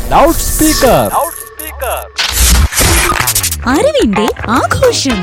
loud speaker അറിവിന്റെ ആഘോഷം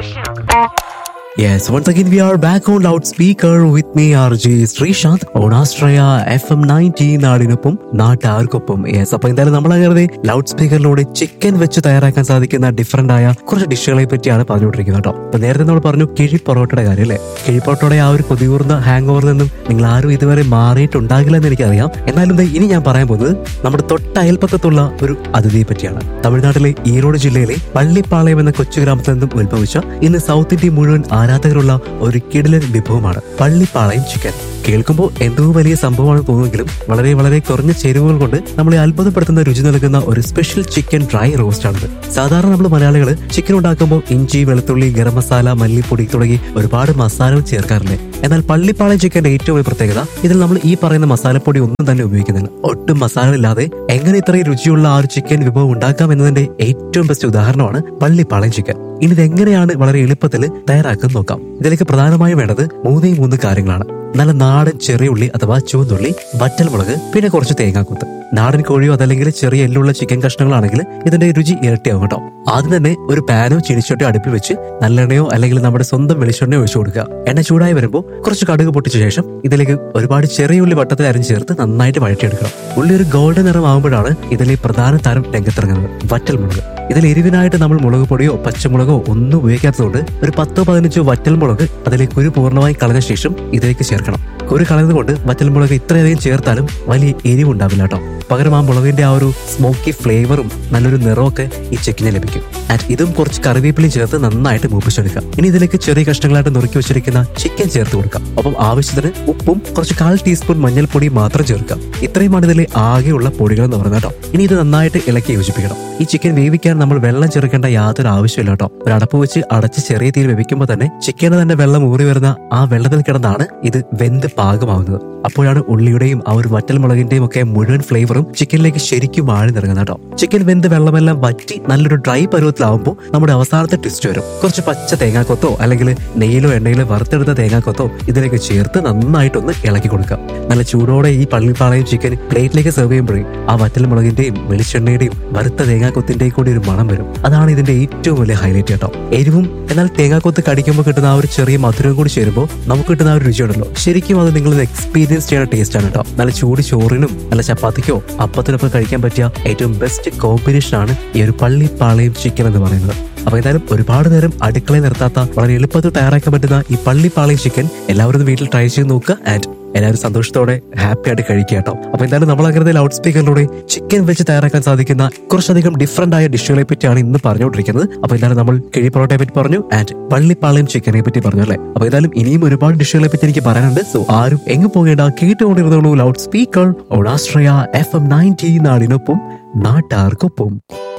Yes, once again we are back on loudspeaker with me RJ Sreesanth on Astraya FM 90 നാടിനൊപ്പം നാട്ടാർക്കൊപ്പം yes അപ്പൊ എന്തായാലും നമ്മൾ അങ്ങനെ ലൗഡ് സ്പീക്കറിലൂടെ ചിക്കൻ വെച്ച് തയ്യാറാക്കാൻ സാധിക്കുന്ന ഡിഫറെന്റ് ആയ കുറച്ച് ഡിഷുകളെ പറ്റിയാണ് പറഞ്ഞുകൊണ്ടിരിക്കുന്നത് കേട്ടോ അപ്പൊ നേരത്തെ നമ്മൾ പറഞ്ഞു കിഴി പൊറോട്ടയുടെ കാര്യം അല്ലേ കിഴി പൊറോട്ടയുടെ ആ ഒരു കൊതിയൂർന്ന ഹാങ് ഓവറിൽ നിന്നും നിങ്ങൾ ആരും ഇതുവരെ മാറിയിട്ടുണ്ടാകില്ല എന്ന് എനിക്കറിയാം എന്നാലും ദേ ഇനി ഞാൻ പറയാൻ പോകുന്നത് നമ്മുടെ തൊട്ട അയൽപ്പക്കത്തുള്ള ഒരു അതിഥിയെ പറ്റിയാണ് തമിഴ്നാട്ടിലെ ഈറോഡ് ജില്ലയിലെ പള്ളിപ്പാളയം എന്ന കൊച്ചു ഗ്രാമത്തിൽ നിന്നും ഉത്ഭവിച്ച ഇന്ന് സൗത്ത് ഇന്ത്യ മുഴുവൻ ആരാധകരുള്ള ഒരു കിടിലൻ വിഭവമാണ് പള്ളിപ്പാളയം ചിക്കൻ കേൾക്കുമ്പോൾ എന്തോ വലിയ സംഭവമാണ് തോന്നുമെങ്കിലും വളരെ വളരെ കുറഞ്ഞ ചേരുവകൾ കൊണ്ട് നമ്മളെ അത്ഭുതപ്പെടുത്തുന്ന രുചി നൽകുന്ന ഒരു സ്പെഷ്യൽ ചിക്കൻ ഡ്രൈ റോസ്റ്റ് ആണിത് സാധാരണ നമ്മൾ മലയാളികൾ ചിക്കൻ ഉണ്ടാക്കുമ്പോൾ ഇഞ്ചി വെളുത്തുള്ളി ഗരം മസാല മല്ലിപ്പൊടി തുടങ്ങി ഒരുപാട് മസാലകൾ ചേർക്കാറില്ലേ എന്നാൽ പള്ളിപ്പാളയം ചിക്കന്റെ ഏറ്റവും വലിയ പ്രത്യേകത ഇതിൽ നമ്മൾ ഈ പറയുന്ന മസാലപ്പൊടി ഒന്നും തന്നെ ഉപയോഗിക്കുന്നില്ല ഒട്ടും മസാലകളില്ലാതെ എങ്ങനെ ഇത്രയും രുചിയുള്ള ആ ഒരു ചിക്കൻ വിഭവം ഉണ്ടാക്കാം എന്നതിന്റെ ഏറ്റവും ബെസ്റ്റ് ഉദാഹരണമാണ് പള്ളിപ്പാളയം ചിക്കൻ ഇനി ഇതെങ്ങനെയാണ് വളരെ എളുപ്പത്തിൽ തയ്യാറാക്കുന്നത് നോക്കാം ഇതിലേക്ക് പ്രധാനമായും വേണ്ടത് മൂന്നേ മൂന്ന് കാര്യങ്ങളാണ് നല്ല നാടൻ ചെറിയ ഉള്ളി അഥവാ ചുവന്നുള്ളി വറ്റൽമുളക് പിന്നെ കുറച്ച് തേങ്ങാക്കൊത്ത് നാടൻ കോഴിയോ അതല്ലെങ്കിൽ ചെറിയ എല്ലുള്ള ചിക്കൻ കഷ്ണങ്ങളാണെങ്കിൽ ഇതിന്റെ രുചി ഇരട്ടിയാവും കേട്ടോ ആദ്യം തന്നെ ഒരു പാനോ ചീനിച്ചോട്ടോ അടുപ്പിൽ വെച്ച് നല്ലെണ്ണയോ അല്ലെങ്കിൽ നമ്മുടെ സ്വന്തം വെളിച്ചെണ്ണയോ ഒഴിച്ചു കൊടുക്കുക എണ്ണ ചൂടായി വരുമ്പോൾ കുറച്ച് കടുക് പൊട്ടിച്ച ശേഷം ഇതിലേക്ക് ഒരുപാട് ചെറിയ ഉള്ളി വട്ടത്തിൽ അരിഞ്ഞ് ചേർത്ത് നന്നായിട്ട് വഴറ്റിയെടുക്കണം ഉള്ളി ഒരു ഗോൾഡൻ നിറം ആകുമ്പോഴാണ് ഇതിലെ പ്രധാന താരം രംഗത്തിറങ്ങുന്നത് വറ്റൽമുളക് ഇതിൽ എരിവിനായിട്ട് നമ്മൾ മുളക് പൊടിയോ പച്ചമുളകോ ഒന്നും ഉപയോഗിക്കാത്തതുകൊണ്ട് ഒരു പത്തോ പതിനഞ്ചോ വറ്റൽമുളക് അതിലേക്ക് കുരു പൂർണ്ണമായി കളഞ്ഞ ശേഷം ഇതിലേക്ക് ചേർക്കണം കുരു കളഞ്ഞതുകൊണ്ട് വറ്റൽമുളക് ഇത്രയധികം ചേർത്താലും വലിയ എരിവുണ്ടാവില്ല കേട്ടോ പകരം ആ മുളകിന്റെ ആ ഒരു സ്മോക്കി ഫ്ലേവറും നല്ലൊരു നിറമൊക്കെ ഈ ചിക്കന് ലഭിക്കും ആൻഡ് ഇതും കുറച്ച് കറിവേപ്പിലയും ചേർത്ത് നന്നായിട്ട് മൂപ്പിച്ചെടുക്കാം ഇനി ഇതിലേക്ക് ചെറിയ കഷ്ണങ്ങളായിട്ട് നുറുക്കി വെച്ചിരിക്കുന്ന ചിക്കൻ ചേർത്ത് കൊടുക്കാം ഒപ്പം ആവശ്യത്തിന് ഉപ്പും കുറച്ച് കാൽ ടീസ്പൂൺ മഞ്ഞൾപ്പൊടി മാത്രം ചേർക്കാം ഇത്രയുമാണ് ഇതിലെ ആകെയുള്ള പൊടികൾ എന്ന് പറയുന്നത് കേട്ടോ ഇനി ഇത് നന്നായിട്ട് ഇളക്കി യോജിപ്പിക്കണം ഈ ചിക്കൻ വേവിക്കാൻ നമ്മൾ വെള്ളം ചേർക്കേണ്ട യാതൊരു ആവശ്യമില്ല കേട്ടോ ഒരു അടപ്പ് വെച്ച് അടച്ച് ചെറിയ തീയിൽ വേവിക്കുമ്പോൾ തന്നെ ചിക്കന് തന്നെ വെള്ളം ഊറി വരുന്ന ആ വെള്ളത്തിൽ കിടന്നാണ് ഇത് വെന്ത് പാകമാവുന്നത് അപ്പോഴാണ് ഉള്ളിയുടെയും ആ ഒരു വറ്റൽ മുളകിന്റെയും ഒക്കെ മുഴുവൻ ഫ്ലേവറും ചിക്കനിലേക്ക് ശരിക്കും ആഴി നിറങ്ങുന്നത് കേട്ടോ ചിക്കൻ വെന്ത് വെള്ളമെല്ലാം വറ്റി നല്ലൊരു ഡ്രൈ പരുവത്തിലാവുമ്പോൾ നമ്മുടെ അവസാനത്തെ ട്വിസ്റ്റ് വരും കുറച്ച് പച്ച തേങ്ങാക്കൊത്തോ അല്ലെങ്കിൽ നെയ്യിലോ എണ്ണയിലോ വറുത്തെടുത്ത തേങ്ങാക്കൊത്തോ ഇതിലേക്ക് ചേർത്ത് നന്നായിട്ടൊന്ന് ഇളക്കി കൊടുക്കുക നല്ല ചൂടോടെ ഈ പള്ളിപ്പാളയും ചിക്കൻ പ്ലേറ്റിലേക്ക് സെർവ് ചെയ്യുമ്പോഴേ ആ വറ്റൽ മുളകിന്റെയും വെളിച്ചെണ്ണയുടെയും വറുത്ത തേങ്ങാക്കൊത്തിന്റെയും കൂടി ഒരു മണം വരും അതാണ് ഇതിന്റെ ഏറ്റവും വലിയ ഹൈലൈറ്റ് കേട്ടോ എരിവും എന്നാൽ തേങ്ങാക്കൊത്ത് കടിക്കുമ്പോൾ കിട്ടുന്ന ആ ഒരു ചെറിയ മധുരവും കൂടി ചേരുമ്പോൾ നമുക്ക് കിട്ടുന്ന ആ ഒരു രുചിയുണ്ടല്ലോ ശരിക്കും അത് നിങ്ങൾ എക്സ്പീരിയൻസ് ചെയ്യുന്ന ടേസ്റ്റ് ആണ് കേട്ടോ നല്ല ചൂട് ചോറിനും നല്ല ചപ്പാത്തിക്കോ അപ്പത്തിനൊക്കെ കഴിക്കാൻ പറ്റിയ ഏറ്റവും ബെസ്റ്റ് കോമ്പിനേഷൻ ആണ് ഈ ഒരു പള്ളിപ്പാളയും ചിക്കൻ എന്ന് പറയുന്നത് അപ്പൊ എന്തായാലും ഒരുപാട് നേരം അടുക്കളയിൽ നിർത്താത്ത വളരെ എളുപ്പത്തിൽ തയ്യാറാക്കാൻ പറ്റുന്ന ഈ പള്ളിപ്പാളയം ചിക്കൻ എല്ലാവരും ഒന്ന് വീട്ടിൽ ട്രൈ ചെയ്ത് നോക്കുക ആൻഡ് എല്ലാവരും സന്തോഷത്തോടെ ഹാപ്പി ആയിട്ട് കഴിക്കുക കേട്ടോ അപ്പൊ എന്തായാലും നമ്മൾ അങ്ങനെ ലൗഡ് സ്പീക്കറിലൂടെ ചിക്കൻ വെച്ച് തയ്യാറാക്കാൻ സാധിക്കുന്ന കുറച്ചധികം ഡിഫറെന്റ് ആയ ഡിഷുകളെ പറ്റിയാണ് ഇന്ന് പറഞ്ഞുകൊണ്ടിരിക്കുന്നത് അപ്പൊ എന്തായാലും നമ്മൾ കിഴി പൊറോട്ടയെ പറ്റി പറഞ്ഞു ആൻഡ് പള്ളിപ്പാളയം ചിക്കനെ പറ്റി പറഞ്ഞു അല്ലേ അപ്പൊ എന്തായാലും ഇനിയും ഒരുപാട് ഡിഷുകളെ പറ്റി എനിക്ക് പറയാനുണ്ട് സോ ആരും എങ്ങ് പോകേണ്ട കേട്ടുകൊണ്ടിരുന്നുള്ളൂ ലൗഡ് സ്പീക്കർ ഓണാശ്രയ എഫ് എം നയൻറ്റി നാടിനൊപ്പം നാട്ടാർക്കൊപ്പം